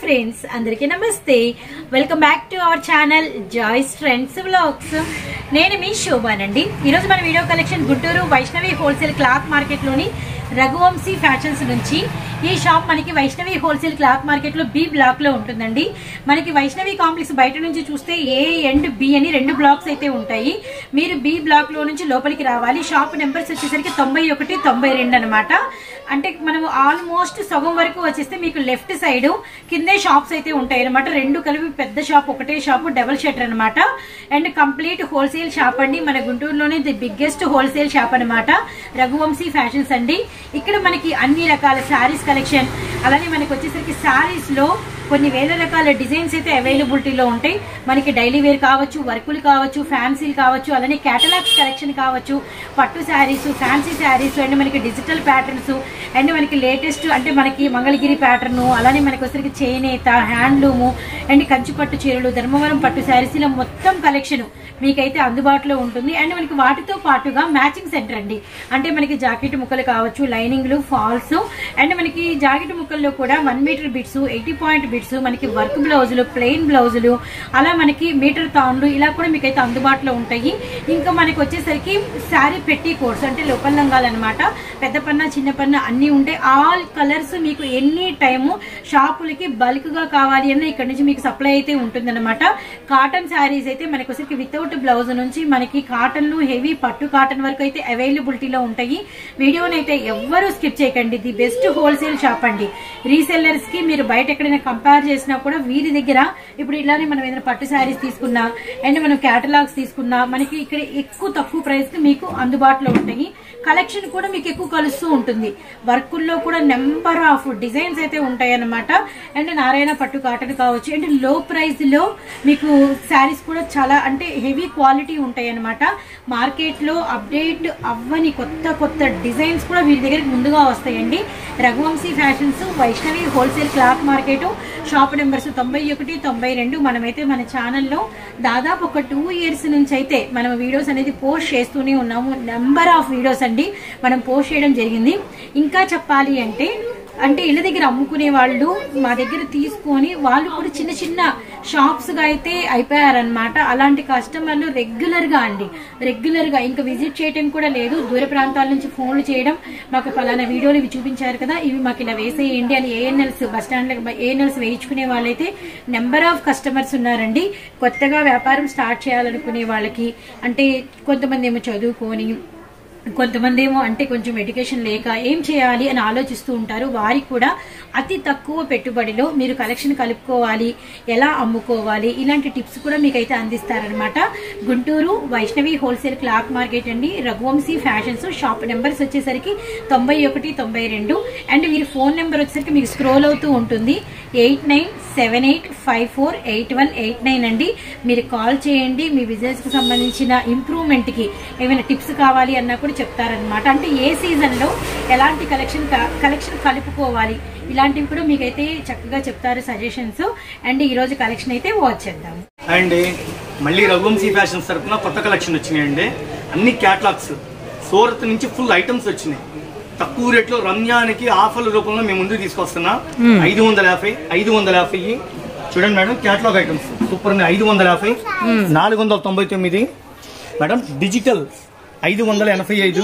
Friends అందరికీ నమస్తే welcome back to our channel Joy's friends vlogs నేను మీ శోభానండి ఈరోజు మన video collection Guntur Vaishnavi wholesale cloth మార్కెట్లోని రఘువంశీ ఫ్యాషన్స్ నుంచి ఈ షాప్ మనకి వైష్ణవి హోల్సేల్ క్లాత్ మార్కెట్లో బి బ్లాక్ లో ఉంటుందండి మనకి వైష్ణవి కాంప్లెక్స్ బయట నుంచి చూస్తే ఏ అండ్ బి అని రెండు బ్లాక్స్ అయితే ఉంటాయి మీరు బి బ్లాక్ లో నుంచి లోపలికి రావాలి షాప్ నెంబర్స్ వచ్చేసరికి తొంభై ఒకటి తొంభై రెండు అనమాట అంటే మనం ఆల్మోస్ట్ సగం వరకు వచ్చేస్తే మీకు లెఫ్ట్ సైడ్ కిందే షాప్స్ అయితే ఉంటాయి అనమాట రెండు కలిపి పెద్ద షాప్ ఒకటే షాప్ డబల్ షటర్ అనమాట అండ్ కంప్లీట్ హోల్సేల్ షాప్ అండి మన గుంటూరులోనే ది బిగ్గెస్ట్ హోల్సేల్ షాప్ అనమాట రఘువంశీ ఫ్యాషన్స్ అండి ఇక్కడ మనకి అన్ని రకాల శారీస్ కలెక్షన్ అలానే మనకి వచ్చేసరికి శారీస్ లో కొన్ని వేల రకాల డిజైన్స్ అయితే అవైలబిలిటీలో ఉంటాయి మనకి డైలీ వేర్ కావచ్చు వర్కులు కావచ్చు ఫ్యాన్సీలు కావచ్చు అలానే క్యాటలాగ్స్ కలెక్షన్ కావచ్చు పట్టు శారీస్ ఫ్యాన్సీ శారీస్ అండ్ మనకి డిజిటల్ ప్యాటర్న్స్ అండ్ మనకి లేటెస్ట్ అంటే మనకి మంగళగిరి ప్యాటర్న్ అలానే మనకి వచ్చరికి చేనేత హ్యాండ్లూము అండ్ కంచి పట్టు చీరలు ధర్మవరం పట్టు శారీస్ ఇలా మొత్తం కలెక్షన్ మీకైతే అందుబాటులో ఉంటుంది అండ్ మనకి వాటితో పాటుగా మ్యాచింగ్ సెంటర్ అండి అంటే మనకి జాకెట్ ముక్కలు కావచ్చు లైనింగ్లు ఫాల్స్ అండ్ మనకి జాకెట్ ముక్కల్లో కూడా one metre bits eighty point bits మనకి వర్క్ బ్లౌజులు ప్లెయిన్ బ్లౌజులు అలా మనకి మీటర్ తాన్లు ఇలా కూడా మీకైతే అందుబాటులో ఉంటాయి ఇంకా మనకి వచ్చేసరికి శారీ పెట్టి కోర్స్ అంటే లోకల్ లంగాలు అనమాట పెద్ద పన్న చిన్న పన్న అన్ని ఉంటాయి ఆల్ కలర్స్ మీకు ఎనీ టైము షాపులకి బల్క్ గా కావాలి అన్న ఇక్కడ నుంచి మీకు సప్లై అయితే ఉంటుందన్నమాట కాటన్ శారీస్ అయితే మనకి వచ్చరికి వితౌట్ బ్లౌజ్ నుంచి మనకి కాటన్లు హెవీ పట్టు కాటన్ వరకు అయితే అవైలబిలిటీలో ఉంటాయి వీడియోని అయితే ఎవ్వరూ స్కిప్ చేయకండి ది బెస్ట్ హోల్సేల్ షాప్ అండి రీసెల్లర్స్ కి మీరు బయట ఎక్కడైనా కంపేర్ చేసినా కూడా వీరి దగ్గర ఇప్పుడు ఇలానే మనం ఏదైనా పట్టు శారీస్ తీసుకున్నా అండ్ మనం క్యాటలాగ్స్ తీసుకున్నా మనకి ఇక్కడ ఎక్కువ తక్కువ ప్రైస్ కి మీకు అందుబాటులో ఉంటాయి కలెక్షన్ కూడా మీకు ఎక్కువ కలుస్తూ ఉంటుంది వర్కుల్లో కూడా నెంబర్ ఆఫ్ డిజైన్స్ అయితే ఉంటాయి అన్నమాట అండ్ నారాయణ పట్టు కాటన్ కావచ్చు అండ్ లో ప్రైస్ లో మీకు శారీస్ కూడా చాలా అంటే హెవీ క్వాలిటీ ఉంటాయి అనమాట మార్కెట్ లో అప్డేట్ అవ్వని కొత్త కొత్త డిజైన్స్ కూడా వీరి దగ్గరికి ముందుగా వస్తాయండి Raghuvamshi fashions Vaishnavi wholesale cloth market shop numbers తొంభై ఒకటి తొంభై రెండు మనమైతే మన ఛానల్లో దాదాపు ఒక టూ ఇయర్స్ నుంచి అయితే మనం వీడియోస్ అనేది పోస్ట్ చేస్తూనే ఉన్నాము నెంబర్ ఆఫ్ వీడియోస్ అండి మనం పోస్ట్ చేయడం జరిగింది ఇంకా చెప్పాలి అంటే అంటే ఇళ్ళ దగ్గర అమ్ముకునే వాళ్ళు మా దగ్గర తీసుకొని వాళ్ళు కూడా చిన్న చిన్న షాప్స్ గా అయితే అయిపోయారనమాట అలాంటి కస్టమర్లు రెగ్యులర్ గా అండి రెగ్యులర్ గా ఇంకా విజిట్ చేయడం కూడా లేదు దూర ప్రాంతాల నుంచి ఫోన్లు చేయడం మాకు ఫలానా వీడియోలు ఇవి చూపించారు కదా ఇవి మాకు ఇలా వేసేయండి అని ఏఎన్ఎల్స్ బస్ స్టాండ్ ఏఎన్ఎల్స్ వేయించుకునే వాళ్ళైతే నెంబర్ ఆఫ్ కస్టమర్స్ ఉన్నారండి కొత్తగా వ్యాపారం స్టార్ట్ చేయాలనుకునే వాళ్ళకి అంటే కొంతమంది ఏమో చదువుకొని కొంతమంది ఏమో అంటే కొంచెం ఎడ్యుకేషన్ లేక ఏం చేయాలి అని ఆలోచిస్తూ ఉంటారు వారికి కూడా అతి తక్కువ పెట్టుబడిలో మీరు కలెక్షన్ కలుపుకోవాలి ఎలా అమ్ముకోవాలి ఇలాంటి టిప్స్ కూడా మీకైతే అందిస్తారనమాట Guntur Vaishnavi wholesale cloth market అండి రఘువంశీ ఫ్యాషన్స్ షాప్ నెంబర్స్ వచ్చేసరికి తొంభై ఒకటి తొంభై రెండు అండ్ వీరి ఫోన్ నెంబర్ వచ్చేసరికి మీకు స్క్రోల్ అవుతూ ఉంటుంది eight nine seven eight five four eight one eight nine అండి మీరు కాల్ చేయండి మీ బిజినెస్ కి సంబంధించిన ఇంప్రూవ్మెంట్ కి ఏమైనా టిప్స్ కావాలి అన్నా కూడా చెప్తారనమాట అంటే ఏ సీజన్ లో ఎలాంటి కలెక్షన్ కలెక్షన్ కలుపుకోవాలి ఇలాంటివి కూడా మీకైతే చక్కగా చెప్తారు సజెషన్స్ అండ్ ఈ రోజు కలెక్షన్ అయితే వాచ్ చేద్దాం అండి మళ్ళీ రఘువంశీ ఫ్యాషన్స్ తరఫున కొత్త కలెక్షన్ వచ్చినాయండి అన్ని క్యాట్లాగ్స్ సూరత్ నుంచి ఫుల్ ఐటమ్స్ వచ్చినాయి తక్కువ రేట్లో రంజాన్కి ఆఫర్ల రూపంలో మేము ముందుకు తీసుకొస్తున్నా ఐదు వందల యాభై ఐదు వందల యాభై చూడండి మేడం క్యాట్లాగ్ ఐటమ్స్ సూపర్ ఉన్నాయి ఐదు వందల యాభై నాలుగు వందల తొంభై తొమ్మిది మేడం డిజిటల్ ఐదు వందల ఎనభై ఐదు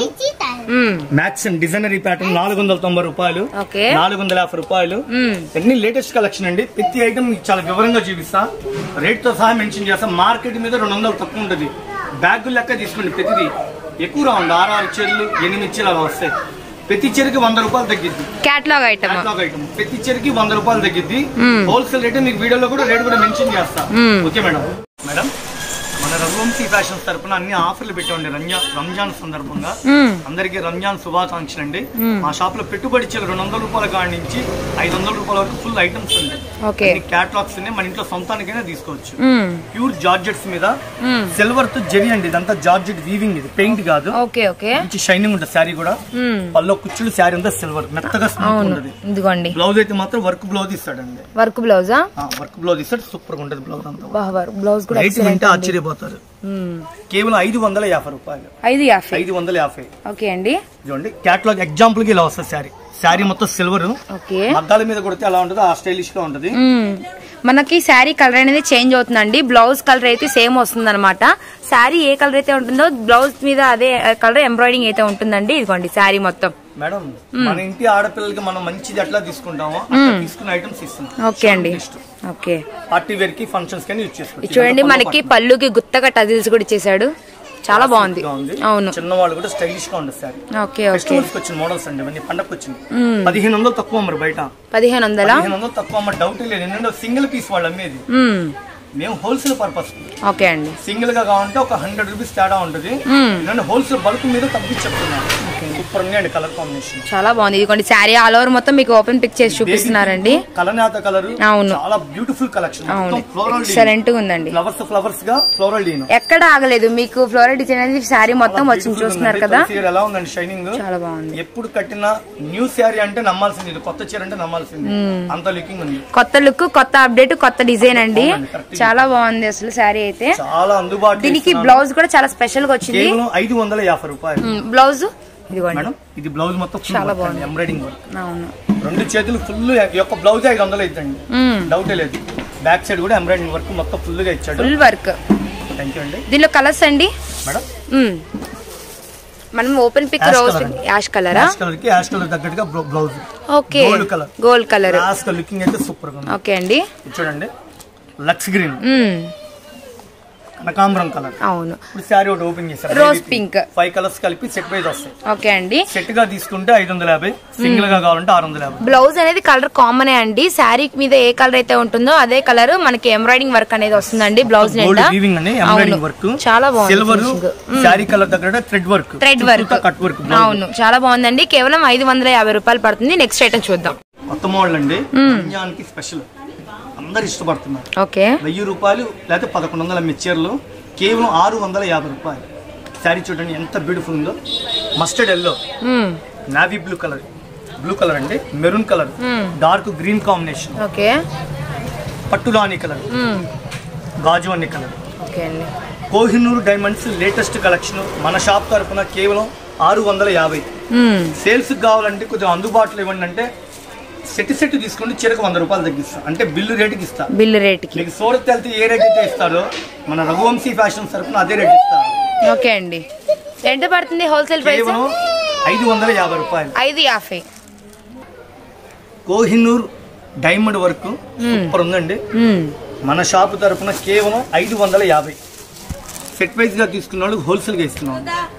మ్యాక్స్ అండ్ డిజైనరీ ప్యాటర్న్ నాలుగు వందల తొంభై రూపాయలు ఓకే. నాలుగు వందల యాభై రూపాయలు అన్ని లేటెస్ట్ కలెక్షన్ అండి ప్రతి ఐటమ్ మీకు చాలా వివరంగా చూపిస్తా రేట్ తో సహా మెన్షన్ చేస్తా మార్కెట్ మీద రెండు వందలు తక్కువ ఉంటుంది బ్యాగులు లెక్క తీసుకోండి ప్రతిదీ ఎక్కువ రావండి ఆరు ఆరు చీరలు ఎనిమిది చీరలు అలా వస్తాయి ప్రతి చీరకి వంద రూపాయలు తగ్గిద్ది క్యాట్లాగ్ ఐటమ్ క్యాట్లాగ్ ఐటమ్ ప్రతి చీరకి వంద రూపాయలు తగ్గిద్ది హోల్సేల్ రేట్ మీకు వీడియోలో కూడా రేట్ కూడా మెన్షన్ చేస్తా ఓకే మేడం మేడం మన రఘువంశీ ఫ్యాషన్స్ తరపున అన్ని ఆఫర్లు పెట్టండి రంజాన్ రంజాన్ సందర్భంగా అందరికీ రంజాన్ శుభాకాంక్షలు అండి మా షాప్ లో పెట్టుబడి చీరలు రెండు వందల రూపాయల కాడి నుంచి ఐదు వందల రూపాయల వరకు ఫుల్ ఐటమ్స్ ఉంది ఓకే క్యాట్లాగ్స్ ఉన్నాయి మన ఇంట్లో సొంతానికైనా తీసుకోవచ్చు ప్యూర్ జార్జెట్స్ మీద సిల్వర్ తో జెరీ అండి ఇదంతా జార్జెట్ వీవింగ్ ఇది పెయింట్ కాదు ఓకే ఓకే మంచి షైనింగ్ ఉంటుంది శారీ కూడా పల్లో కుచ్చులు శారీ అంతా సిల్వర్ మెత్తగా స్మూత్ ఉంటుంది ఇదిగోండి బ్లౌజ్ అయితే మాత్రం వర్క్ బ్లౌజ్ ఇస్తాడండి వర్క్ బ్లౌజా వర్క్ బ్లౌజ్ ఇస్తాడు సూపర్ గా ఉంటుంది బ్లౌజ్ అంతా వర్క్ బ్లౌజ్ కూడా రైట్ వింటే ఆశ్చర్యపోతారు కేవలం ఐదు వందల యాభై రూపాయలు ఐదు యాభై ఐదు వందల యాభై ఓకే అండి చూడండి క్యాటలాగ్ ఎగ్జాంపుల్ కి ఇలా వస్తుంది శారీ శారీ మొత్తం సిల్వర్ ఓకే మగ్గాల మీద కొడితే అలా ఉంటుంది ఆ స్టైలిష్ గా ఉంటది మ్మ్. మనకి శారీ కలర్ అనేది చేంజ్ అవుతుందండి బ్లౌజ్ కలర్ అయితే సేమ్ వస్తుంది అనమాట శారీ ఏ కలర్ అయితే ఉంటుందో బ్లౌజ్ మీద అదే కలర్ ఎంబ్రాయిడింగ్ అయితే ఉంటుందండి ఇదిగోండి శారీ మొత్తం మేడం మన ఇంటి ఆడపిల్లలకి మనం మంచిది ఎట్లా తీసుకుంటామో అట్లా తీసుకున్న ఐటమ్స్ ఇస్తున్నాం ఓకే అండి ఓకే పార్టీ వేర్ కి ఫంక్షన్స్ కానీ యూజ్ ఇది చేసుకోవచ్చు చూడండి మనకి పళ్ళుకి గుత్తగా టజిల్స్ కూడా ఇచ్చేసాడు చాలా బాగుంది గా ఉంది అవును చిన్న వాళ్ళు కూడా స్టైలిష్ గా ఉంటుంది సార్ ఓకే ఓకే ఫెస్టివల్స్ కి వచ్చిన మోడల్స్ అండి ఇవన్నీ పండగకి వచ్చింది పదిహేను వందలు తక్కువ మరి బయట పదిహేను వందలా పదిహేను వందలు తక్కువ అమ్మ డౌట్ లేదు ఎందుకంటే సింగిల్ పీస్ వాళ్ళు అమ్మేది మ్మ్. మేము హోల్సేల్ పర్పస్ ఓకే అండి సింగిల్ గా కావాలంటే ఒక హండ్రెడ్ రూపీస్ తేడా ఉంటుంది ఎందుకంటే హోల్సేల్ బల్క్ మీద తగ్గించి చెప్తున్నాను సూపర్ ఉన్నాయండి కలర్ కాంబినేషన్ చాలా బాగుంది ఇదిగోండి శారీ ఆల్ ఓవర్ మొత్తం మీకు ఓపెన్ పిక్ చేసి చూపిస్తున్నారండి కలనేత కలర్ అవును. చాలా బ్యూటిఫుల్ కలెక్షన్ అవును ఫ్లోరల్ ఎక్సలెంట్ ఉందండి ఫ్లవర్స్ ఫ్లవర్స్ గా ఫ్లోరల్ డీన్ ఎక్కడ ఆగలేదు మీకు ఫ్లోరల్ డిజైన్ అనేది శారీ మొత్తం వచ్చింది చూస్తున్నారు కదా ఎలా ఉందండి షైనింగ్ చాలా బాగుంది ఎప్పుడు కట్టిన న్యూ శారీ అంటే నమ్మాల్సింది ఇది కొత్త చీర అంటే నమ్మాల్సింది అంత లుకింగ్ ఉంది కొత్త లుక్ కొత్త అప్డేట్ కొత్త డిజైన్ అండి అవునండి, correct. చాలా బాగుంది అసలు శారీ అయితే చాలా అందుబాటులో దీనికి ఇస్తున్నాను. బ్లౌజ్ కూడా చాలా స్పెషల్ గా వచ్చింది కేవలం ఐదు వందల యాభై రూపాయలు బ్లౌజ్ ఇదిగోండి మేడం ఇది బ్లౌజ్ మొత్తం చాలా ఫుల్ బాగుంది. ఎంబ్రాయిడింగ్ వర్క్ అవును రెండు చేతులు ఫుల్ యొక్క బ్లౌజ్ ఐదు వందలు ఇద్దండి మ్మ్. డౌటే లేదు బ్యాక్ సైడ్ కూడా ఎంబ్రాయిడింగ్ వర్క్ మొత్తం ఫుల్ గా ఇచ్చాడు ఫుల్ వర్క్ థ్యాంక్ యూ అండి దీనిలో కలర్స్ అండి మేడం మ్మ్. మనం open pick Ash rose colour అండి. యాష్ కలరా యాష్ కలర్ కి యాష్ కలర్ తగ్గట్టుగా blouse okay Gold colour. Gold colour last looking అయితే సూపర్ గా ఉంది ఓకే అండి ఇది చూడండి లక్స్ గ్రీన్ మ్మ్. కనకాంబరం కలర్ అవును ఇప్పుడు శారీ ఒకటి ఓపెన్ చేశారు Rose pink. ఫైవ్ కలర్స్ కలిపి సెట్ వైజ్ వస్తాయి ఓకే అండి సెట్ గా తీసుకుంటే ఐదు వందల యాభై సింగిల్ గా కావాలంటే ఆరు వందల యాభై బ్లౌజ్ అనేది కలర్ కామన్ అండి శారీ మీద ఏ కలర్ అయితే ఉంటుందో అదే కలర్ మనకి ఎంబ్రాయిడింగ్ వర్క్ అనేది వస్తుందండి బ్లౌజ్ గోల్డ్ నిండా వీవింగ్ అండి అవును. ఎంబ్రాయిడింగ్ వర్క్ చాలా బాగుంది సిల్వర్ finishing. శారీ కలర్ దగ్గర thread work thread work cut work అవును చాలా బాగుందండి కేవలం ఐదు వందల యాభై రూపాయలు పడుతుంది నెక్స్ట్ ఐటమ్ చూద్దాం కొత్త మోడల్ అండి రంజాన్కి స్పెషల్ అందరు ఇష్టపడుతున్నారు ఓకే వెయ్యి రూపాయలు లేకపోతే పదకొండు వందల మిక్చర్లు కేవలం ఆరు వందల యాభై రూపాయలు శారీ చూడండి ఎంత బ్యూటిఫుల్ ఉందో మస్టర్డ్ ఎల్లో మ్మ్. Navy blue colour blue colour అండి maroon colour dark green combination okay పట్టు రాణి కలర్ మ్మ్. గాజు అన్ని కలర్ ఓకే అండి కోహినూర్ డైమండ్స్ లేటెస్ట్ కలెక్షన్ మన షాప్ తరఫున కేవలం ఆరు వందల యాభై మ్మ్. సేల్స్ కావాలంటే కొంచెం అందుబాటులో ఇవ్వండి అంటే సెట్ సెట్ తీసుకుంటే చీరకు వంద రూపాయలు తగ్గిస్తా అంటే బిల్లు రేటుకి ఇస్తా బిల్ రేట్కి మీకు సూరత్ వెళ్తే ఏ రేట్ అయితే ఇస్తారో మన రఘువంశీ ఫ్యాషన్ తరఫున అదే రేట్ ఇస్తా ఓకే అండి ఎంత పడుతుంది హోల్సేల్ ప్రైస్ కేవలం ఐదు వందల యాభై రూపాయలు ఐదు యాభై కోహినూర్ డైమండ్ వర్క్ సూపర్ ఉందండి మ్మ్. మన షాప్ తరఫున కేవలం ఐదు వందల యాభై సెట్ వైజ్ గా తీసుకున్న వాళ్ళకి హోల్సేల్ గా ఇస్తున్నాం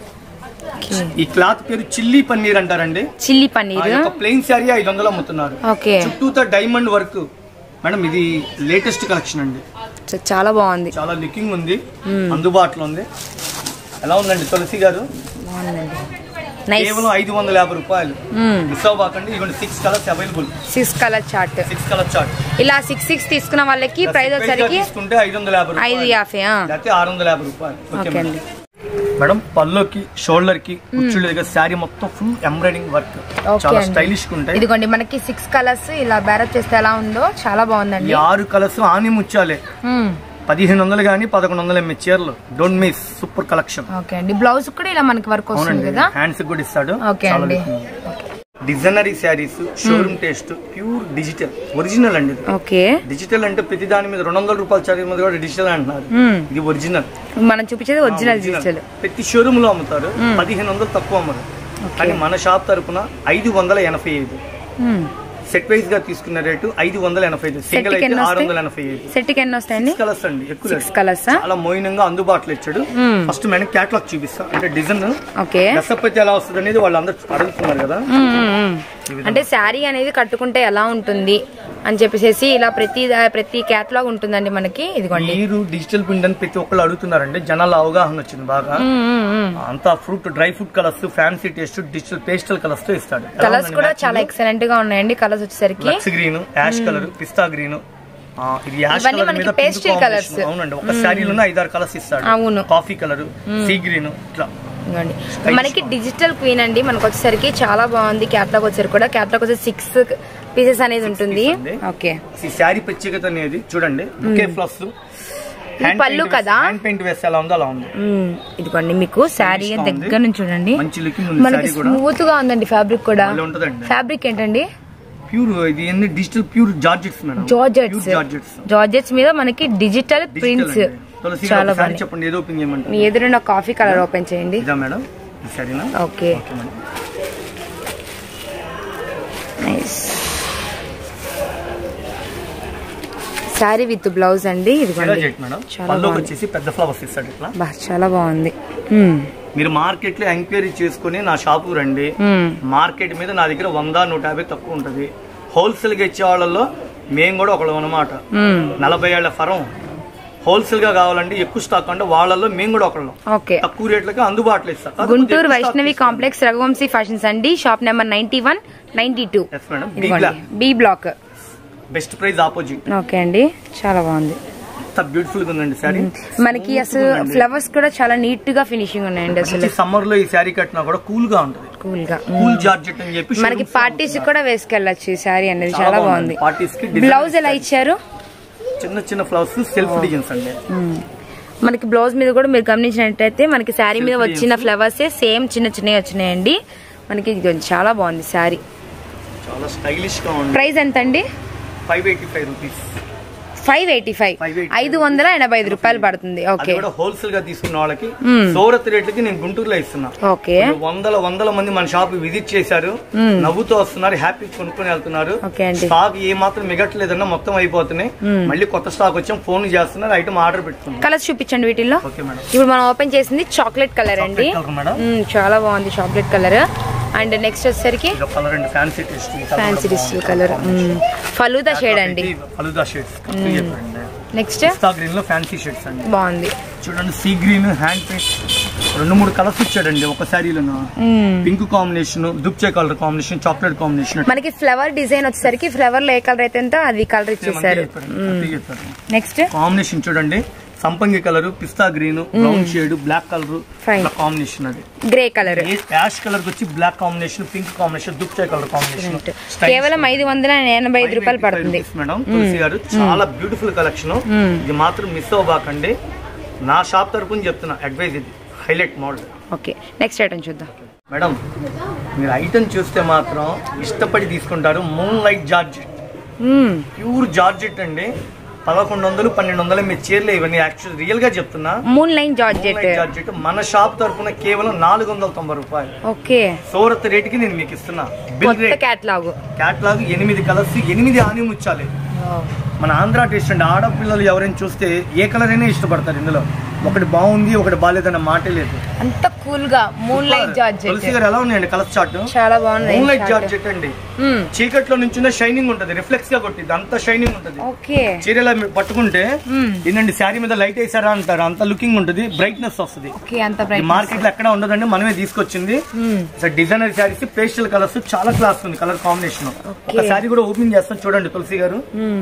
ఓకే. ఈ క్లాత్ పేరు చిల్లీ పన్నీర్ అంటారండి చిల్లీ ఆ పన్నీర్ యొక్క ప్లెయిన్ శారీ ఐదు వందలు అమ్ముతున్నారు ఓకే చుట్టూతో డైమండ్ వర్క్ మేడం ఇది లేటెస్ట్ కలెక్షన్ అండి చ- చాలా బాగుంది చాలా లుకింగ్ ఉంది అందుబాటులో ఉంది ఎలా ఉందండి తులసి గారు బాగుందండి నైస్ కేవలం ఐదు వందల యాభై రూపాయలు మిస్ అవ్వకండి ఇవ్వండి six colours available six colour chart six colour chart ఇలా సిక్స్ సిక్స్ తీసుకున్న వాళ్ళకి ప్రైస్ వచ్చేసరికి తీసుకుంటే ఐదు వందల యాభై ఐదు రూపాయలు యాభై ఆ. లేకపోతే ఆరు వందల యాభై రూపాయలు ఓకే ఓకే మేడం. అండి మేడం పల్లోకి షోల్డర్ కి కుచ్చుళ్ళ దగ్గర శారీ మొత్తం ఫుల్ ఎంబ్రాయిడింగ్ వర్క్ ఓకే చాలా అండి. స్టైలిష్ గా ఉంటాయి ఇదిగోండి మనకి సిక్స్ కలర్స్ ఇలా బ్యారప్ చేస్తే ఎలా ఉందో చాలా ఈ బాగుందండి ఆరు కలర్స్ ఆని ముచ్చాలే మ్మ్. పదిహేను వందలు కానీ పదకొండు వందలు ఎంఏ చీరలు don't miss super collection okay అండి బ్లౌజ్ కూడా ఇలా మనకి వర్క్ వస్తుంది అవునండి కదా హ్యాండ్స్ కూడా ఇస్తాడు ఓకే చాలా అండి looking ఉంది. డిజైనరీ saris showroom taste pure digital original అండి ఇది. ఓకే డిజిటల్ అంటే ప్రతి దాని మీద రెండు వందల రూపాయల చార్జ్ మీద కూడా డిజిటల్ అంటున్నారు మ్మ్. ఇది ఒరిజినల్ మనం చూపించేది ఒరిజినల్ డిజిటల్ ప్రతి షోరూమ్ లో అమ్ముతారు పదిహేను వందలు తక్కువ అమ్మరు కానీ మన షాప్ తరపున ఐదు వందల ఎనభై ఐదు సెట్ వైజ్ గా తీసుకున్న రేటు ఐదు వందల ఎనభై ఐదు సింగిల్ సెట్కి అయితే ఎన్ని ఆరు వందల వస్తాయి ఎనభై ఐదు సెట్ కి ఎన్ని వస్తాయండి కలర్స్ అండి ఎక్కువ సిక్స్ కలర్స్ చాలా మోయినంగా అందుబాటులో ఇచ్చాడు ఫస్ట్ మేడం క్యాట్లాగ్ చూపిస్తా అంటే డిజైన్ ఓకే దశపతి ఎలా వస్తుంది అనేది వాళ్ళు అందరు అడుగుతున్నారు కదా మ్మ్, మ్మ్, మ్మ్. అంటే శారీ అనేది కట్టుకుంటే ఎలా ఉంటుంది అని చెప్పేసి ఇలా ప్రతి దా- ప్రతి క్యాటలాగ్ ఉంటుందండి మనకి ఇదిగోండి మీరు డిజిటల్ ప్రింట్ అని ప్రతి ఒక్కళ్ళు అడుగుతున్నారండి జనాల అవగాహన వచ్చింది బాగా మ్మ్, మ్మ్, మ్మ్. అంతా fruit dry fruit colours fancy taste digital pastel colours తో ఇస్తాడు కలర్స్ కూడా చాలా ఎక్సలెంట్ గా ఉన్నాయండి కలర్స్ వచ్చేసరికి లక్స్ గ్రీన్ యాష్ కలర్ పిస్తా గ్రీన్ ఇది యాష్ ఇవన్నీ కలర్ మనకి మీద pink pastel combination. colours. అవునండి ఒక శారీలోనే ఐదారు కలర్స్ ఇస్తాడు అవును. కాఫీ కలర్ సీ గ్రీన్ ఇట్లా ఇదిగోండి మనకి డిజిటల్ క్వీన్ అండి మనకు వచ్చేసరికి చాలా బాగుంది క్యాట్లాగ్ వచ్చేసరికి కూడా క్యాట్లాగ్ వచ్చేసి సిక్స్ పీసెస్ అనేది ఉంటుంది pieces ఉంది. ఓకే ఈ శారీ ప్రత్యేకత అనేది చూడండి బుకే ఫ్లవర్స్ ఇది పళ్ళు కదా హ్యాండ్ పెయింట్ వేస్తే ఎలా ఉందో అలా ఉంది మ్మ్. ఇదిగోండి మీకు శారీ Stylish గా ఉంది. దగ్గర నుంచి చూడండి మంచి లుకింగ్ ఉంది మనకి శారీ కూడా స్మూత్ గా ఉందండి ఫ్యాబ్రిక్ కూడా భలే ఉంటదండి ఫ్యాబ్రిక్ ఏంటండి ప్యూర్ ఇది ఏంది digital pure georgettes madam georgettes pure georgettes georgettes మీద మనకి డిజిటల్ ప్రింట్స్ తులసి చాలా గారు శారీ బాగుంది చెప్పండి ఏదో ఓపెన్ చేయమంటారు మీ ఎదురున్న కాఫీ కలర్ ఓపెన్ చేయండి ఇదా మేడం ఈ శారీనా okay okay madam nice sari with blouse అండి ఎలా ఇదిగోండి చేయట్ మేడం చాలా పళ్ళోకి బాగుంది. వచ్చేసి పెద్ద ఫ్లవర్స్ ఇస్తాడు ఇట్లా బా చాలా బాగుంది మ్మ్. మీరు మార్కెట్ లో ఎంక్వైరీ చేసుకుని నా షాపు రండి మ్మ్. మార్కెట్ మీద నా దగ్గర వంద నూట యాభై తక్కువ ఉంటది హోల్సేల్ గా ఇచ్చే వాళ్ళలో మేము కూడా ఒకళ్ళం అనమాట మ్మ్. నలభై ఏళ్ల ఫరం హోల్సేల్ గా కావాలంటే ఎక్కువ స్టాక్ అంటే వాళ్ళలో మేము కూడా ఒకళ్ళం ఓకే తక్కువ రేట్లకి అందుబాటులో ఇస్తాం కాకపోతే గుంటూరు ఎక్కువ stock వైష్ణవి తీసుకోండి. కాంప్లెక్స్ రఘువంశీ ఫ్యాషన్స్ అండి shop number ninety one ninety two Yes, madam. B ఇదిగోండి block. B block best price opposite okay అండి చాలా బాగుంది ఎంత బ్యూటిఫుల్ గా ఉందండి శారీ మనకి అసలు ఫ్లవర్స్ కూడా చాలా నీట్ గా ఫినిషింగ్ ఉన్నాయండి అసలు సమ్మర్ లో ఈ శారీ కట్టినా కూడా కూల్ గా ఉంటది కూల్ గా కూల్ జార్జెట్ అని చెప్పి మనకి పార్టీస్ కూడా వేసుకెళ్ళచ్చు ఈ శారీ అనేది చాలా బాగుంది పార్టీస్ కి design బ్లౌజ్ ఎలా ఇచ్చారు చిన్న చిన్న ఫ్లవర్స్ సెల్ఫ్ డిజైన్స్ అండి మ్మ్. మనకి బ్లౌజ్ మీద కూడా మీరు గమనించినట్టయితే మనకి శారీ మీద వచ్చిన ఫ్లవర్స్ సేమ్ చిన్న చిన్నవి వచ్చినాయండి మనకి ఇది చాలా బాగుంది శారీ చాలా స్టైలిష్ గా ఉంది ప్రైస్ ఎంత అండి five eighty five rupees five eighty five 585. ఐదు వందల ఎనభై ఐదు రూపాయలు పడుతుంది అది ఓకే కూడా హోల్సేల్ గా తీసుకున్న వాళ్ళకి మ్మ్. సూరత్ రేట్లకి నేను గుంటూరులో ఇస్తున్నా ఓకే ఇప్పుడు వందల వందల మంది మన షాప్ విజిట్ చేశారు మ్మ్. నవ్వుతూ వస్తున్నారు హ్యాపీ కొనుక్కొని వెళ్తున్నారు ఓకే అండి. స్టాక్ ఏ మాత్రం మిగట్లేదన్నా మొత్తం అయిపోతున్నాయి మళ్ళీ కొత్త స్టాక్ వచ్చాం ఫోన్ చేస్తున్నారు ఐటమ్ ఆర్డర్ పెట్టుకున్నాం కలర్స్ చూపించండి వీటిల్లో ఓకే మేడం ఇప్పుడు మనం ఓపెన్ చేసింది చాక్లెట్ కలర్ అండి Chocolate colour మేడం మ్మ్, చాలా బాగుంది చాక్లెట్ కలర్ అండ్ నెక్స్ట్ వచ్చేసరికి ఇది కలర్ అండి ఫ్యాన్సీ టేస్ట్ ఫ్యాన్సీ డిస్టిల్ కలర్ ఫలూదా షేడ్ అండి ఫలుదా షేడ్స్ చెప్పండి నెక్స్ట్ పిస్తా గ్రీన్ లో ఫ్యాన్సీ షేడ్స్ అండి బాగుంది చూడండి సీ గ్రీన్ హ్యాండ్ పెయింట్ రెండు మూడు కలర్స్ ఇచ్చాడండి ఒక శారీలో మ్మ్. పింక్ కాంబినేషన్ దుప్చే కలర్ కాంబినేషన్ చాక్లెట్ కాంబినేషన్ మనకి ఫ్లవర్ డిజైన్ వచ్చేసరికి ఫ్లవర్ లో ఏ కలర్ అయితే ఉందో అది కలర్ ఇచ్చేసారు నెక్స్ట్ కాంబినేషన్ చూడండి సంపంగి కలర్ పిస్తా green brown shade black colour Fine. Combination అది గ్రే కలర్ యాష్ కలర్ వచ్చి బ్లాక్ కాంబినేషన్ పింక్ కాంబినేషన్ దుప్చే కలర్ కాంబినేషన్ కేవలం ఐదు వందల ఎనభై ఐదు రూపాయలు పడుతుంది మేడం తులసి గారు చాలా బ్యూటిఫుల్ కలెక్షన్ ఇది మాత్రం మిస్ అవ్వబాకండి నా షాప్ తరపున చెప్తున్నా అడ్వైజ్ ఇది highlight model okay next item చూద్దాం మేడం మీరు ఐటమ్ చూస్తే మాత్రం ఇష్టపడి తీసుకుంటారు మూన్ లైట్ జార్జెట్ మ్మ్. ప్యూర్ జార్జెట్ అండి పదకొండు వందలు పన్నెండు వందలు మీ చీరలు ఇవన్నీ యాక్చువల్ రియల్ గా చెప్తున్నా moon line moon georgette light georgette మన షాప్ తరపున కేవలం నాలుగు వందల తొంభై రూపాయలు ఓకే సూరత్ రేట్ కి నేను మీకు ఇస్తున్నా బిల్ కొత్త రేట్ క్యాట్లాగ్ క్యాట్లాగ్ ఎనిమిది కలర్స్ ఎనిమిది ఆని ముచ్చాలి మన ఆంధ్ర టేస్ట్ అండి ఆడపిల్లలు ఎవరైనా చూస్తే ఏ కలర్ అయినా ఇష్టపడతారు ఇందులో ఒకటి బాగుంది ఒకటి బాగాలేదన్న మాటే లేదు అంత కూల్ గా మూన్ లైట్ జార్జెట్ తులసి గారు ఎలా ఉన్నాయండి కలర్ చార్ట్ చాలా బాగున్నాయి మూన్ లైట్ chart. జార్జెట్ అండి మ్మ్. చీకట్లో నుంచి షైనింగ్ ఉంటది రిఫ్లెక్స్ గా కొట్టింది అంత షైనింగ్ ఉంటది ఓకే చీర ఇలా మీరు పట్టుకుంటే మ్మ్. ఏంటండి శారీ మీద లైట్ వేసారా అంటారు అంత లుకింగ్ ఉంటది బ్రైట్నెస్ వస్తుంది ఓకే అంత బ్రైట్ మార్కెట్ లో ఎక్కడ ఉండదండి మనమే తీసుకొచ్చింది డిజైనర్ శారీస్ పేస్టల్ కలర్స్ చాలా క్లాస్ ఉంది కలర్ కాంబినేషన్ ఒక శారీ కూడా ఓపెన్ చేస్తాం చూడండి తులసి గారు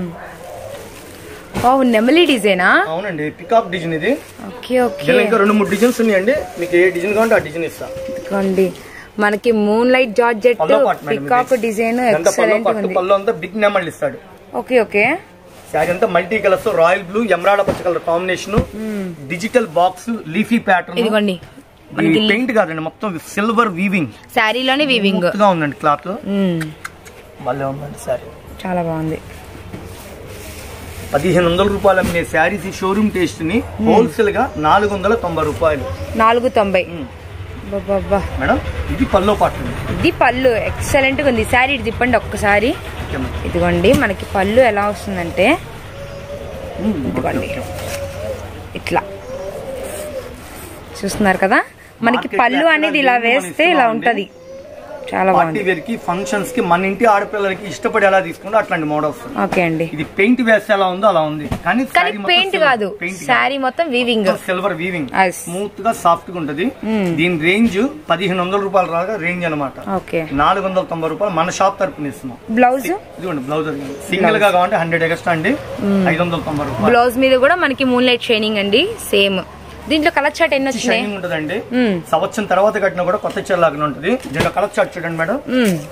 ఓ నెమలి డిజైనా అవునండి పికాక్ డిజైన్ ఇది ఓకే ఓకే దీనిలో ఇంకా రెండు మూడు డిజైన్స్ ఉన్నాయండి మీకు ఏ డిజైన్ కావాలంటే ఆ డిజైన్ ఇస్తా ఇదిగోండి మనకి మూన్ లైట్ జార్జెట్ పల్లో పాటు మేడం పికాక్ డిజైన్ ఎంత పల్లో ఎక్సలెంట్ పట్టు ఉంది పల్లో అంతా బిగ్ నెమల్ ఇస్తాడు ఓకే ఓకే శారీ అంతా multi colours royal blue emerald పచ్చ colour combination digital box leafy pattern ఇదిగోండి మనకి పెయింట్ కాదండి మొత్తం సిల్వర్ వీవింగ్ శారీలోనే వీవింగ్ గా ఉందండి క్లాత్ భలే ఉందండి శారీ చాలా బాగుంది పదిహేను వందల రూపాయలు అమ్మే శారీస్ షోరూమ్ టేస్ట్ ని హోల్సేల్ గా నాలుగు వందల తొంభై రూపాయలు నాలుగు తొంభై మ్మ్. అబ్బబ్బబ్బా. మేడం ఇది పల్లో పాటు ఇది పళ్ళు ఎక్సలెంట్ గా ఉంది శారీ ఇటు తిప్పండి ఒక్కసారి ఇదిగోండి మనకి పళ్ళు ఎలా వస్తుందంటే ఇదిగోండి ఇట్లా చూస్తున్నారు కదా మనకి Market లో పళ్ళు ఎక్కడ అనేది ఇలా లేనిది మనం వేస్తే ఇలా ఇస్తున్నామండి. ఉంటది చాలా పార్టీ బాగుంది వేర్ కి ఫంక్షన్స్ కి మన ఇంటి ఆడపిల్లలకి ఇష్టపడి ఎలా తీసుకుంటే అట్లాంటి మోడల్స్ ఓకే అండి ఇది పెయింట్ వేస్తే ఎలా ఉందో అలా ఉంది కానీ కానీ పెయింట్ కాదు శారీ మొత్తం weaving silver weaving Yes. Smooth గా సాఫ్ట్ గా ఉంటది దీని రేంజ్ పదిహేను వందల రూపాయల రాగా రేంజ్ అనమాట ఓకే నాలుగు వందల తొంభై రూపాయలు మన షాప్ తరపున ఇస్తున్నాం బ్లౌజ్ ఇదిగోండి బ్లౌజ్ సింగిల్ గా కావాలంటే హండ్రెడ్ ఎక్స్ట్రా అండి ఐదు వందల తొంభై రూపాయలు బ్లౌజ్ మీద కూడా మనకి మూన్ లైట్ షైనింగ్ అండి సేమ్ దీంట్లో కలర్ చాట్ ఎన్ని వచ్చినాయి షైనింగ్ ఉంటదండి మ్మ్. సంవత్సరం తర్వాత కట్టినా కూడా కొత్త చీర లాగానే ఉంటది దీంట్లో కలర్ చార్ట్ చూడండి మేడం మ్మ్.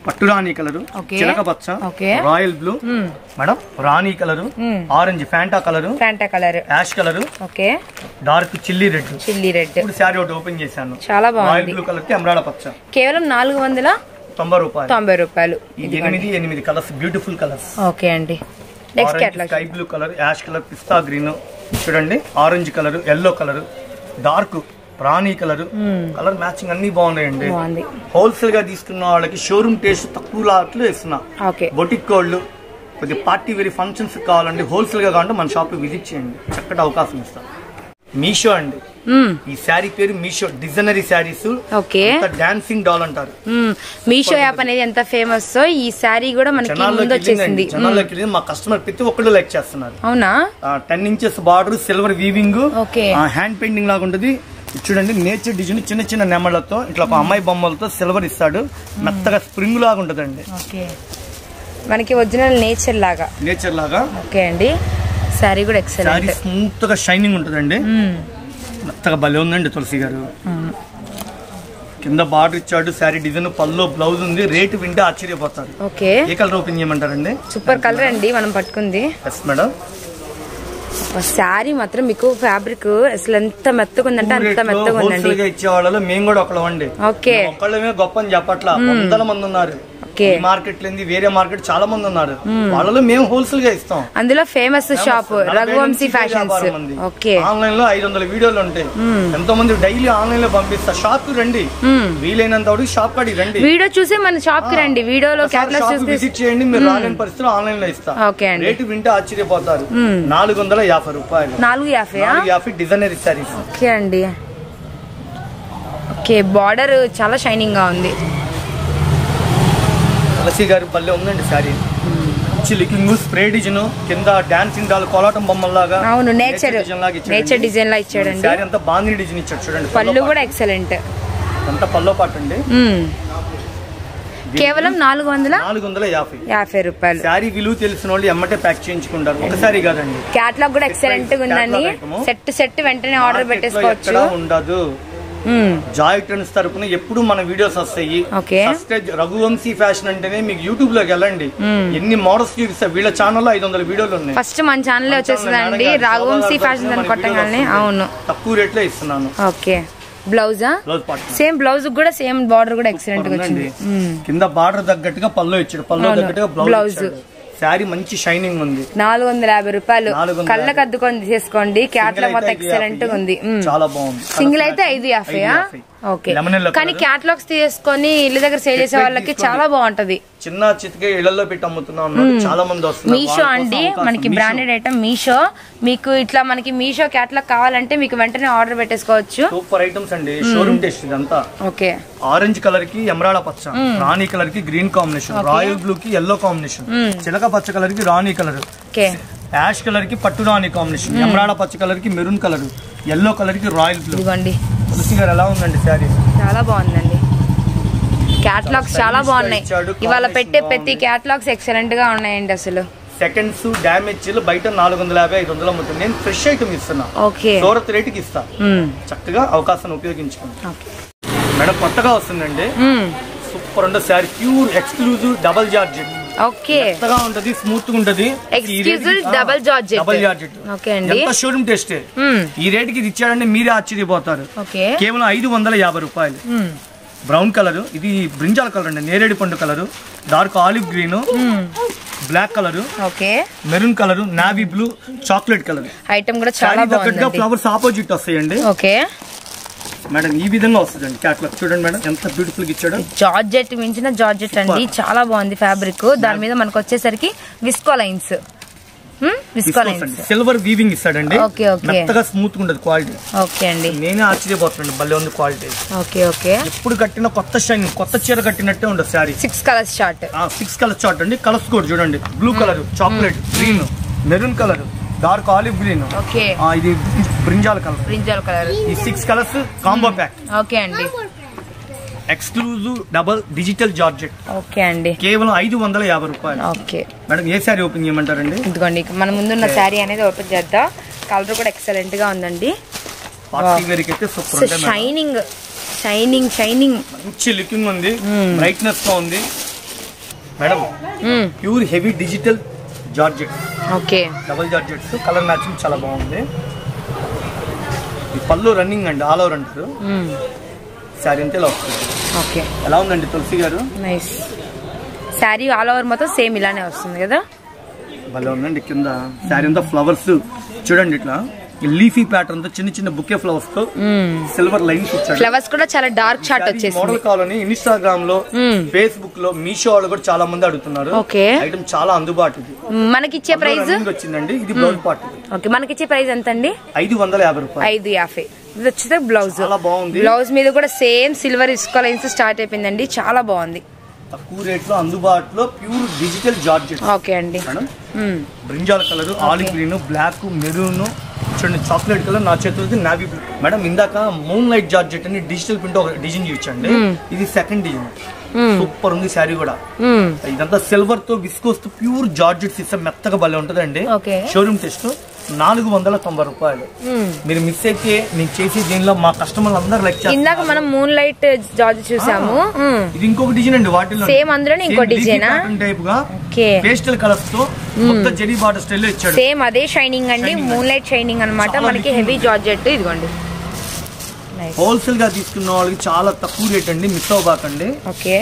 పట్టు రాణి కలర్ Okay. చిలక పచ్చ Okay. రాయల్ బ్లూ మ్మ్. మేడం రాణి కలర్ మ్మ్. Orange Fanta colour Fanta colour ash colour okay dark chilli red chilli red ఇప్పుడు శారీ ఒకటి ఓపెన్ చేశాను చాలా రాయల్ బాగుంది బ్లూ కలర్ కి ఎమరాడ పచ్చ కేవలం నాలుగు వందల తొంభై రూపాయలు తొంభై రూపాయలు ఈ ఎనిమిది ఎనిమిది కలర్స్ బ్యూటిఫుల్ కలర్స్ ఓకే అండి next catalogue sky blue colour ash colour పిస్తా గ్రీన్ చూడండి orange colour yellow colour dark రాణి కలర్ కలర్ మ్యాచింగ్ అన్ని బాగున్నాయండి బాగుంది హోల్సేల్ గా తీసుకున్న వాళ్ళకి షోరూమ్ టేస్ట్ తక్కువ లాట్లు ఇస్తున్నా ఓకే బొటిక్ కోళ్ళు కొద్ది పార్టీ వేరీ ఫంక్షన్స్ కావాలండి హోల్సేల్ గా కావాలంటే మన షాప్ విజిట్ చేయండి చక్కటి అవకాశం ఇస్తాం మీషో అండి మ్మ్. ఈ శారీ పేరు మీషో డిజైనరీ శారీస్ ఓకే డాన్సింగ్ డాల్ అంటారు మ్మ్. మీషో యాప్ అనేది ఎంత ఫేమస్ ఈ శారీ కూడా మనకి ముందు జనాల్లోకి వచ్చేసింది వెళ్ళిందండి. జనాల్లోకి వెళ్ళింది మా కస్టమర్ ప్రతి ఒక్కళ్ళు లైక్ చేస్తున్నారు అవునా ten inches border silver weaving okay hand painting లాగా ఉంటుంది ఇది చూడండి నేచర్ డిజైన్ చిన్న చిన్న నెమళ్ళతో ఇట్లా ఒక అమ్మాయి బొమ్మలతో సిల్వర్ ఇస్తాడు మెత్తగా స్ప్రింగ్ లాగా ఉంటుందండి ఓకే మనకి ఒరిజినల్ నేచర్ లాగా నేచర్ లాగా ఓకే అండి శారీ కూడా శారీ ఎక్సలెంట్ స్మూత్ గా షైనింగ్ ఉంటుందండి మెత్తగా భలే ఉందండి తులసి గారు కింద బార్డర్ ఇచ్చాడు శారీ డిజైన్ పల్లో బ్లౌజ్ ఉంది రేటు వింటే ఆశ్చర్యపోతారు ఓకే ఏ కలర్ ఓపెన్ చేయమంటారండి సూపర్ కలర్ అండి మనం పట్టుకుంది ఎస్ మేడం శారీ మాత్రం మీకు ఫ్యాబ్రిక్ అసలు ఎంత మెత్తగా ఉందంటే అంత మెత్తగా హోల్సేల్ ఉందండి గా ఇచ్చే వాళ్ళలో మేము కూడా ఒకళ్ళం అండి ఓకే ఒక్కళ్ళమే గొప్ప అని చెప్పట్లా వందల మంది ఉన్నారు ఓకే ఈ మార్కెట్ లేని వేరే మార్కెట్ చాలా మంది ఉన్నారు వాళ్ళలో మేము హోల్సేల్ గా ఇస్తాం అందులో famous shop Raghuvanshi fashions okay online లో ఐదు వందల వీడియోలు ఉంటాయి ఎంతో మంది డైలీ ఆన్లైన్ లో పంపిస్తా షాప్ కి రండి వీలైనంత వరకు షాప్ కాడికి రండి వీడియో చూసే మన షాప్ కి రండి వీడియోలో క్యాటలాగ్ చూస్తే విజిట్ చేయండి మీరు రాలేని పరిస్థితులు ఆన్లైన్ లో ఇస్తా ఓకే అండి రేటు వింటే ఆశ్చర్యపోతారు నాలుగు వందల యాభై రూపాయలు నాలుగు యాభై నాలుగు యాభై డిజైనరీ సారీస్ ఓకే అండి ఓకే బార్డర్ చాలా షైనింగ్ గా ఉంది తులసి గారి పల్లె ఉందండి శారీ మంచి లికింగ్ స్ప్రే డిజైన్ కింద డాన్సింగ్ డాల్ కోలాటం బొమ్మలాగా అవును నేచర్ డిజైన్ లాగా ఇచ్చాడండి. నేచర్ డిజైన్ లా ఇచ్చాడండి శారీ అంతా బాందిని డిజైన్ ఇచ్చాడు చూడండి పళ్ళు కూడా ఎక్సలెంట్ అంతా పల్లో పాటు అండి కేవలం నాలుగు వందల నాలుగు వందల యాభై యాభై రూపాయలు శారీ విలువ తెలిసిన వాళ్ళు ఎమ్మటే ప్యాక్ చేయించుకుంటారు ఒకసారి కాదండి క్యాట్లాగ్ కూడా ఎక్సలెంట్ గా ఉందండి Catalog item. సెట్ సెట్ వెంటనే ఆర్డర్ మార్కెట్లో పెట్టేసుకోవచ్చు ఎక్కడా ఉండదు మ్మ్. జాయ్ ట్రెండ్స్ తరపున ఎప్పుడు మన వీడియోస్ వస్తాయి ఓకే. ఫస్ట్ రఘువంశీ ఫ్యాషన్ అంటేనే మీకు యూట్యూబ్ లోకి వెళ్ళండి ఎన్ని మోడల్స్ చూపిస్తా వీళ్ళ ఛానల్లో ఐదు వందల వీడియోలు ఉన్నాయి ఫస్ట్ మన ఛానల్ వచ్చేసిందండి మేడం గారు, రాఘవంశీ చాలా ఫ్యాషన్ అని మనకి కొట్టగానే వీడియోస్ అవును వస్తున్నాయి. తక్కువ రేట్లో ఇస్తున్నాను ఓకే బ్లౌజా బ్లౌజ్ పార్ట్ సేమ్ బ్లౌజ్ కూడా సేమ్ బార్డర్ కూడా ఎక్సలెంట్ గా వచ్చింది ఉందండి. కింద బార్డర్ తగ్గట్టుగా పల్లో ఇచ్చాడు పల్లో అవును. తగ్గట్టుగా Blouse. బ్లౌజ్ శారీ మంచి షైనింగ్ ఉంది నాలుగు వందల యాభై రూపాయలు నాలుగు వందల కళ్ళకు అద్దుకొని తీసేసుకోండి క్యాట్లాగ్ Single మొత్తం అయితే ఐదు ఎక్సలెంట్ గా యాభై. ఉంది మ్మ్. చాలా బాగుంది సింగిల్ అయితే ఐదు యాభై ఐదు యాభై. ఓకే Lemon yellow కానీ colour. క్యాట్లాగ్స్ తీసుకొని ఇల్లు దగ్గర సేల్ చేసే Separate వాళ్ళకి తీసుకోండి. చాలా బాగుంటది చిన్న చితికే ఇళ్లలో పెట్టి అమ్ముతున్నా ఉన్నారు చాలా మంది వస్తున్నారు మీషో వాళ్ళ కోసం అండి అవకాశం. మనకి మీషో. బ్రాండెడ్ ఐటమ్ మీషో మీకు ఇట్లా మనకి మీషో క్యాట్లాగ్ కావాలంటే మీకు వెంటనే ఆర్డర్ పెట్టేసుకోవచ్చు సూపర్ ఐటమ్స్ అండి షోరూమ్ టేస్ట్ ఇదంతా ఓకే ఆరెంజ్ కలర్ కి ఎమరాడ పచ్చ రాణి కలర్ కి గ్రీన్ కాంబినేషన్ రాయల్ బ్లూ కి ఎల్లో కాంబినేషన్ చిలక పచ్చ కలర్ కి రాణి కలర్ ఓకే యాష్ కలర్ కి పట్టు రాణి కాంబినేషన్ ఎమరాడ పచ్చ కలర్ కి మెరూన్ కలర్ ఎల్లో కలర్ కి రాయల్ బ్లూ ఇదిగోండి తులసి గారు ఎలా ఉందండి శారీ చాలా బాగుందండి క్యాట్లాగ్స్ చాలా stylish గా బాగున్నాయి ఇచ్చాడు, ఇవాళ combination పెట్టే బాగుంది. ప్రతి క్యాట్లాగ్స్ ఎక్సలెంట్ గా ఉన్నాయండి అసలు సెకండ్స్ డ్యామేజ్ బయట నాలుగు వందల యాభై ఐదు వందలు అమ్ముతుంది నేను ఫ్రెష్ ఐటమ్ ఇస్తున్నా ఓకే సూరత్ రేటుకి ఇస్తా మ్మ్. చక్కగా అవకాశాన్ని ఉపయోగించుకోండి ఓకే. మేడం కొత్తగా వస్తుందండి మ్మ్. సూపర్ ఉంటుంది sari pure exclusive double georgette okay కొత్తగా ఉంటది స్మూత్ గా ఉంటది Exclusive double georgette. Double georgette okay అండి. ఎంత షోరూమ్ టెస్ట్ మ్మ్. ఈ రేటుకి ఇది ఇచ్చాడంటే మీరే ఆశ్చర్యపోతారు ఓకే కేవలం ఐదు వందల యాభై రూపాయలు మ్మ్. బ్రౌన్ కలర్ ఇది బ్రింజాల్ కలర్ అండి నేరేడు పండు కలర్ dark olive green black colour okay maroon colour navy blue chocolate colour item కూడా చాలా చాలా తగ్గట్టుగా బాగుందండి ఫ్లవర్స్ ఆపోజిట్ వస్తాయండి ఓకే మేడం ఈ విధంగా వస్తుందండి క్యాట్లాగ్ చూడండి మేడం ఎంత బ్యూటిఫుల్ గా ఇచ్చాడు జార్జెట్ మించిన జార్జెట్ అండి చాలా బాగుంది ఫ్యాబ్రిక్ దాని మీద మనకు వచ్చేసరికి viscose lines viscose lines silver weaving ఇస్తాడండి ఓకే, ఓకే. మెత్తగా స్మూత్ గా ఉండదు క్వాలిటీ ఓకే అండి నేనే ఆశ్చర్యపోతున్నాను భలే ఉంది క్వాలిటీ ఓకే ఓకే ఎప్పుడు కట్టిన కొత్త షైన్ కొత్త చీర కట్టినట్టే ఉండదు sari six colours chart six colour chart అండి కలర్స్ కూడా చూడండి blue colour chocolate green maroon colour dark olive green okay ఇది బ్రింజాల్ కలర్ బ్రింజల్ కలర్ ఈ six colours combo pack okay అండి exclusive double digital georgette okay అండి కేవలం ఐదు వందల యాభై రూపాయలు ఓకే మేడం ఏ శారీ ఓపెన్ చేయమంటారండి ఇదిగోండి ఇక మన ముందున్న శారీ అనేది ఓపెన్ చేద్దాం కలర్ కూడా ఎక్సలెంట్ గా ఉందండి పార్టీ వేర్కి అయితే సూపర్ సో ఉంటాయి మేడం. షైనింగ్ షైనింగ్ షైనింగ్ మంచి లుకింగ్ ఉంది బ్రైట్నెస్ గా ఉంది మేడం మ్మ్. Pure heavy digital georgette okay double georgettes colour matching చాలా బాగుంది ఈ పళ్ళు రన్నింగ్ అండి ఆల్ ఓవర్ అంటారు మ్మ్. శారీ అంతే ఇలా వస్తుంది ఓకే ఎలా ఉందండి Tulasi garu nice sari all over మొత్తం సేమ్ ఇలానే వస్తుంది కదా భలే ఉందండి కింద శారీ అంతా ఫ్లవర్స్ చూడండి ఇట్లా లీఫీ ప్యాటర్న్ తో చిన్న చిన్న బుకే ఫ్లవర్స్ తో సిల్వర్ లైన్స్ ఇచ్చాడు ఫ్లవర్స్ కూడా చాలా డార్క్ షార్ట్ మోడల్ వచ్చేసింది కావాలని ఇన్స్టాగ్రామ్ లో మ్మ్. ఫేస్బుక్ లో మీషో వాళ్ళు కూడా చాలా మంది అడుగుతున్నారు ఓకే. ఐటమ్ చాలా అందుబాటుది మనకిచ్చే ప్రైస్ రన్నింగ్ వచ్చిందండి ఇది బ్లౌజ్ పార్ట్ ఓకే మనకిచ్చే ప్రైస్ ఎంత అండి ఐదు వందల యాభై రూపాయలు ఐదు యాభై ఇది వచ్చేసి బ్లౌజ్ చాలా బాగుంది బ్లౌజ్ మీద కూడా సేమ్ సిల్వర్ ఇసుక లైన్స్ స్టార్ట్ అయిపోయిందండి చాలా బాగుంది తక్కువ రేట్ లో అందుబాటులో ప్యూర్ డిజిటల్ జార్జెట్ ఓకే అండి మేడం మ్మ్. Brinjal colour olive green black maroon చూడండి చాక్లెట్ కలర్ నా చేతులది నావీ బ్లూ మేడం ఇందాక మూన్ లైట్ జార్జెట్ అని డిజిటల్ ప్రింట్ ఒక డిజైన్ చూపించండి ఇది సెకండ్ డిజైన్ సూపర్ ఉంది శారీ కూడా మ్మ్. ఇదంతా సిల్వర్ తో విస్కోస్ తో ప్యూర్ జార్జెట్ సిస్టమ్ మెత్తగా భలే ఉంటదండి ఓకే. షోరూమ్ టెస్ట్ నాలుగు వందల తొంభై రూపాయలు మ్మ్. మీరు మిస్ అయితే నేను చేసే దీనిలో మా కస్టమర్లు అందరూ లైక్ ఇందాక మనం మూన్ లైట్ జార్జ్ చూసాము మ్మ్. ఇది ఇంకొక డిజైన్ అండి వాటిలో Same అందులోనే ఇంకో design ఆ? టైప్ గా ఓకే పేస్టల్ కలర్స్ తో మొత్తం జెరీ బార్డర్ స్టైల్ లో ఇచ్చాడు సేమ్ అదే షైనింగ్ అండి Shining మూన్ లైట్ షైనింగ్ అన్నమాట చాలా మనకి looking హెవీ జార్జెట్ ఇదిగోండి నైస్ హోల్సేల్ గా తీసుకున్న వాళ్ళకి చాలా తక్కువ రేట్ అండి మిస్ అవ్వబాకండి ఓకే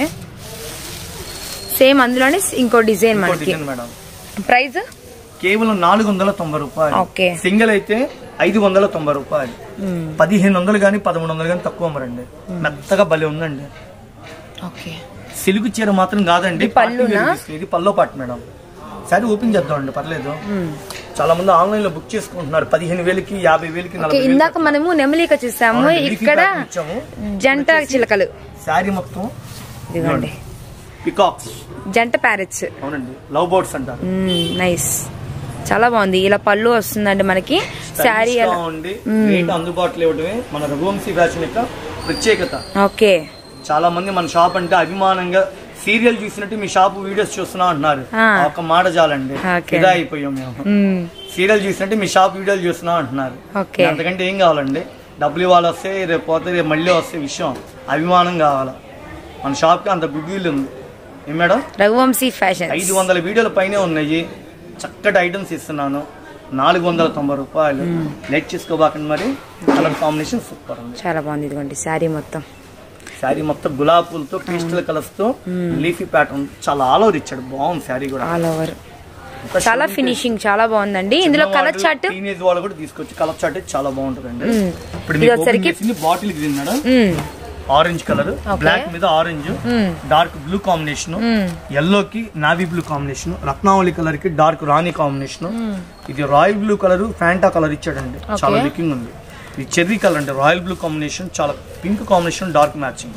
సేమ్ అందులోనే ఇంకో డిజైన్ ఇంకో మనకి డిజైన్ మేడం ప్రైస్ కేవలం నాలుగు వందల తొంభై రూపాయలు ఓకే. సింగిల్ అయితే ఐదు వందల తొంభై రూపాయలు పదిహేను వందలు కానీ పదమూడు వందలు కానీ తక్కువ అమ్మరండి మెత్తగా భలే ఉందండి ఓకే సిలుకు చీర మాత్రం కాదండి ఇది పళ్ళునా? పార్టీ వేర్ తీసుకు- ఇది పల్లో పాటు మేడం సరే ఓపెన్ చేద్దామండి పర్లేదు చాలా మంది ఆన్లైన్ లో బుక్ చేసుకుంటున్నారు పదిహేను వేలకి యాభై వేలకి ఓకే నలభై ఇందాక మనము నెమలిక చూసాము అవునండి, leafy ఇక్కడ pattern ఇచ్చాము. జంట చిలకలు శారీ మొత్తం ఇదిగోండి పికాక్స్ జంట ప్యారెట్స్ అవునండి లవ్ బర్డ్స్ అంటారు నైస్ చాలా బాగుంది ఇలా పళ్ళు వస్తుందండి మనకి శారీ Stylish గా ఉండి రేట్ అందుబాటులో ఇవ్వడమే మన రఘువంశీ ఫ్యాషన్ యొక్క ప్రత్యేకత ఓకే చాలా మంది మన షాప్ అంటే అభిమానంగా సీరియల్ చూసినట్టు మీ షాప్ వీడియోస్ చూస్తున్నా అంటున్నారు ఆ. ఆ ఒక్క మాట చాలండి ఓకే. ఇదా అయిపోయాం మేము మ్మ్. సీరియల్ చూసినట్టు మీ షాప్ వీడియోలు చూస్తున్నా అంటున్నారు ఓకే. అంతకంటే ఏం కావాలండి డబ్బులు ఇవాళ వస్తే రేపు పోతే రేపు మళ్ళీ వస్తే విషయం అభిమానం కావాలా మన షాప్కి అంత గుడ్ విల్ ఉంది ఏం మేడం రఘువంశీ ఫ్యాషన్ ఐదు వందల వీడియోల పైనే ఉన్నాయి చక్కటి ఐటమ్స్ ఇస్తున్నాను నాలుగు వందల తొంభై రూపాయలు లైక్ చేసుకోబాకండి మరి కలర్ కాంబినేషన్ సూపర్ ఉంది చాలా బాగుంది ఇదిగోండి శారీ మొత్తం శారీ మొత్తం గులాబీ పూలతో పేస్టల్ కలర్స్ తో లీఫీ ప్యాటర్న్ చాలా ఆల్ ఓవర్ ఇచ్చాడు బాగుంది శారీ కూడా ఆల్ ఓవర్ చాలా ఫినిషింగ్ చాలా బాగుందండి ఇందులో కలర్ చార్ట్ టీనేజ్ వాళ్ళు కూడా తీసుకొచ్చి కలర్ చార్ట్ చాలా బాగుంటుందండి మ్మ్. ఇప్పుడు ఇది మీకు వచ్చరికి- ఓపెన్ చేసింది బాటిల్ గ్రీన్ మేడం మ్మ్. Orange colour Okay. బ్లాక్ మీద ఆరెంజ్ మ్మ్. డార్క్ బ్లూ కాంబినేషన్ ఎల్లో కి నావీ బ్లూ కాంబినేషన్ రత్నావళి కలర్ కి డార్క్ రాణి కాంబినేషన్ ఇది royal blue colour Fanta colour ఇచ్చాడండి చాలా Okay. లుకింగ్ ఉంది ఇది చెర్రీ కలర్ అండి రాయల్ బ్లూ కాంబినేషన్ చాలా pink combination dark matching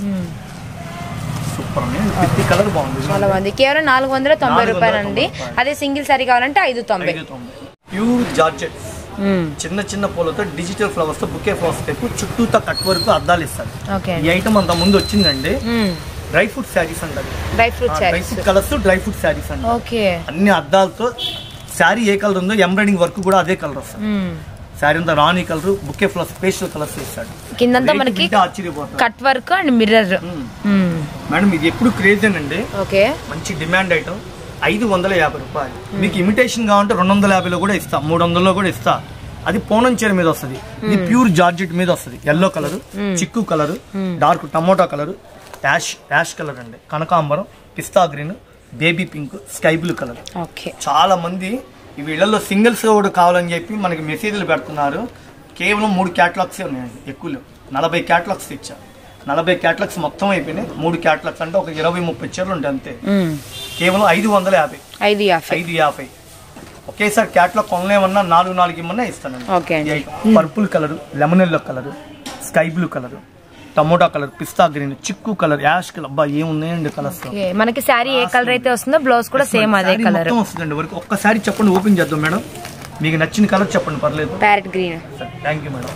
super అండి పిత్తి కలర్ బాగుంది చాలా బాగుంది కేవలం నాలుగు వందల తొంభై నాలుగు వందల రూపాయలు అండి తొంభై రూపాయలు. అదే సింగిల్ సారీ కావాలంటే ఐదు తొంభై ప్యూర్ జార్జెట్స్ మ్మ్. చిన్న చిన్న పూలతో డిజిటల్ ఫ్లవర్స్ తో బుకే ఫ్లవర్స్ టైపు చుట్టూతో కట్ వరకు అద్దాలు ఇస్తారు ఓకే ఈ ఐటమ్ అంత ముందు వచ్చిందండి మ్మ్. డ్రై ఫ్రూట్ శారీస్ అంటారు dry fruit dry saris fruit colours dry fruit saris అండి ఓకే అన్ని అద్దాలతో శారీ ఏ కలర్ ఉందో ఎంబ్రాయిడింగ్ వర్క్ కూడా అదే కలర్ వస్తుంది మ్మ్. శారీ అంతా రాణి colour bouquet flowers pastel colours ఇస్తాడు కిందంతా రేటు మనకి వింటే ఆశ్చర్యపోతారు కట్ వర్క్ అండ్ మిర్రర్ మ్మ్. మేడం ఇది ఎప్పుడు క్రేజ్ అండి ఓకే మంచి డిమాండ్ ఐటమ్ ఐదు వందల యాభై రూపాయలు మీకు ఇమిటేషన్ కావాలంటే రెండు వందల యాభైలో కూడా ఇస్తా మూడు వందల్లో కూడా ఇస్తా అది పోనం చీర మీద వస్తుంది ఇది ప్యూర్ జార్జెట్ మీద వస్తుంది ఎల్లో కలర్ చిక్కు colour dark tomato colour ash ash colour అండి కనకాంబరం pista green baby pink sky blue colour okay చాలా మంది ఇవి ఇళ్లలో సింగిల్స్ కూడా కావాలని చెప్పి మనకి మెసేజ్లు పెడుతున్నారు కేవలం మూడు క్యాటలాగ్స్ ఉన్నాయండి ఎక్కువ లేవు. నలభై క్యాటలాగ్స్ ఇచ్చా నలభై క్యాటలాగ్స్ మొత్తం అయిపోయినాయి మూడు క్యాటలాగ్స్ అంటే ఒక ఇరవై ముప్పై చీరలు ఉంటాయి అంతే మ్మ్. కేవలం ఐదు వందల యాభై ఐదు యాభై ఐదు యాభై ఒకేసారి క్యాట్లాగ్ కొనలేమన్నా నాలుగు నాలుగు ఇమ్మన్నా ఇస్తానండి ఓకే అండి purple colour lemon yellow colour sky blue colour tomato colour పిస్తా గ్రీన్ చిక్కు కలర్ యాష్ కలర్ అబ్బా ఏమున్నాయండి కలర్స్ ఓకే మనకి శారీ ఏ కలర్ అయితే వస్తుందో బ్లౌజ్ కూడా సేమ్ అదే కలర్ మొత్తం వస్తుందండి వరకు ఒక్కసారి చెప్పండి ఓపెన్ చేద్దాం మేడం మీకు నచ్చిన కలర్ చెప్పండి పర్లేదు parrot green thank you madam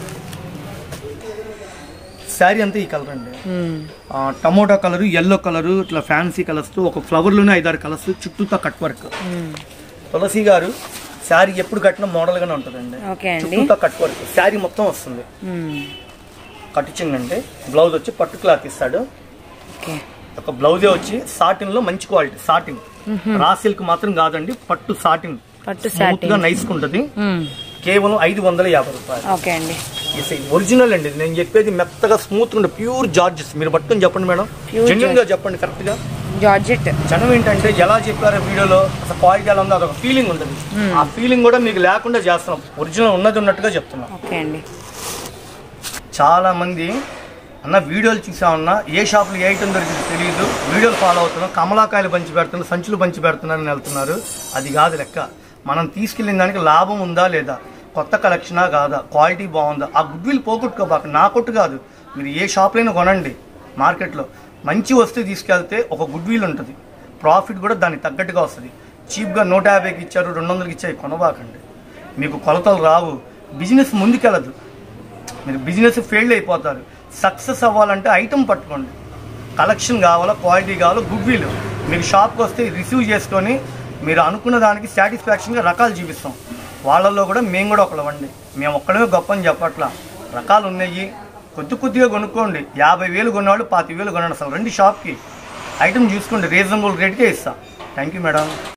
sari అంతా ఈ కలర్ అండి ఆ, టమోటా కలర్ ఎల్లో కలర్ ఇట్లా ఫ్యాన్సీ కలర్స్ తో ఒక ఫ్లవర్ లోనే ఐదారు కలర్స్ చుట్టూతో కట్ వర్క్ తులసి గారు శారీ ఎప్పుడు కట్టిన మోడల్ గానే ఉంటుందండి ఓకే అండి చుట్టూతో కట్ వర్క్ శారీ మొత్తం వస్తుంది మ్మ్. కట్టించిందండి బ్లౌజ్ వచ్చి పట్టు క్లాత్ ఇస్తాడు ఓకే ఒక బ్లౌజే వచ్చి సాటిన్ లో మంచి క్వాలిటీ సాటిన్ రా సిల్క్ మాత్రం కాదండి పట్టు సాటిన్ పట్టు స్మూత్ గా సాటిన్ నైస్ ఉంటది కేవలం ఐదు వందల యాభై రూపాయలు ఓకే అండి ఒరిజినల్ అండి ఇది నేను చెప్పేది మెత్తగా స్మూత్ ఉండే ప్యూర్ జార్జెస్ మీరు పట్టుకొని చెప్పండి మేడం Pure జెన్యున్ గా చెప్పండి కరెక్ట్ గా జార్జెట్ జనం ఏంటంటే ఎలా చెప్పారో వీడియోలో అసలు క్వాలిటీ ఎలా ఉందో అదొక ఫీలింగ్ ఉంటుంది ఆ ఫీలింగ్ కూడా మీకు లేకుండా చేస్తున్నాం ఒరిజినల్ ఉన్నది ఉన్నట్టుగా చెప్తున్నాం ఓకే అండి చాలా మంది అన్న వీడియోలు చూసామన్నా ఏ షాపులు ఏ ఐటమ్ దొరికింది తెలియదు వీడియోలు ఫాలో అవుతున్నాం కమలాకాయలు పంచి పెడుతున్నారు సంచులు పంచి పెడుతున్నారని వెళ్తున్నారు అది కాదు లెక్క మనం తీసుకెళ్ళిన దానికి లాభం ఉందా లేదా కొత్త కలెక్షనా కాదా క్వాలిటీ బాగుందా ఆ గుడ్ విల్ పోగొట్టుకోబాక నా కొట్టు కాదు మీరు ఏ షాప్లైనా కొనండి మార్కెట్లో మంచి వస్తువు తీసుకెళ్తే ఒక గుడ్ విల్ ఉంటుంది ప్రాఫిట్ కూడా దానికి తగ్గట్టుగా వస్తుంది చీప్గా నూట యాభైకి ఇచ్చారు రెండు వందలకి ఇచ్చారు కొనబాకండి మీకు కొలతలు రావు బిజినెస్ ముందుకెళ్ళదు మీరు బిజినెస్ ఫెయిల్ అయిపోతారు సక్సెస్ అవ్వాలంటే ఐటమ్ పట్టుకోండి కలెక్షన్ కావాలా క్వాలిటీ కావాలా గుడ్ విల్ మీరు షాప్కి వస్తే రిసీవ్ చేసుకొని మీరు అనుకున్న దానికి సాటిస్ఫాక్షన్గా రకాలు చూపిస్తాం వాళ్ళల్లో కూడా మేము కూడా ఒకళ్ళవండి మేము ఒక్కడమే గొప్ప అని చెప్పట్లా రకాలు ఉన్నాయి కొద్ది కొద్దిగా కొనుక్కోండి యాభై వేలు కొన్నవాళ్ళు పాతి వేలు కొనండి అసలు రండి షాప్కి ఐటమ్ చూసుకోండి రీజనబుల్ రేట్కే ఇస్తాం థ్యాంక్ యూ మేడం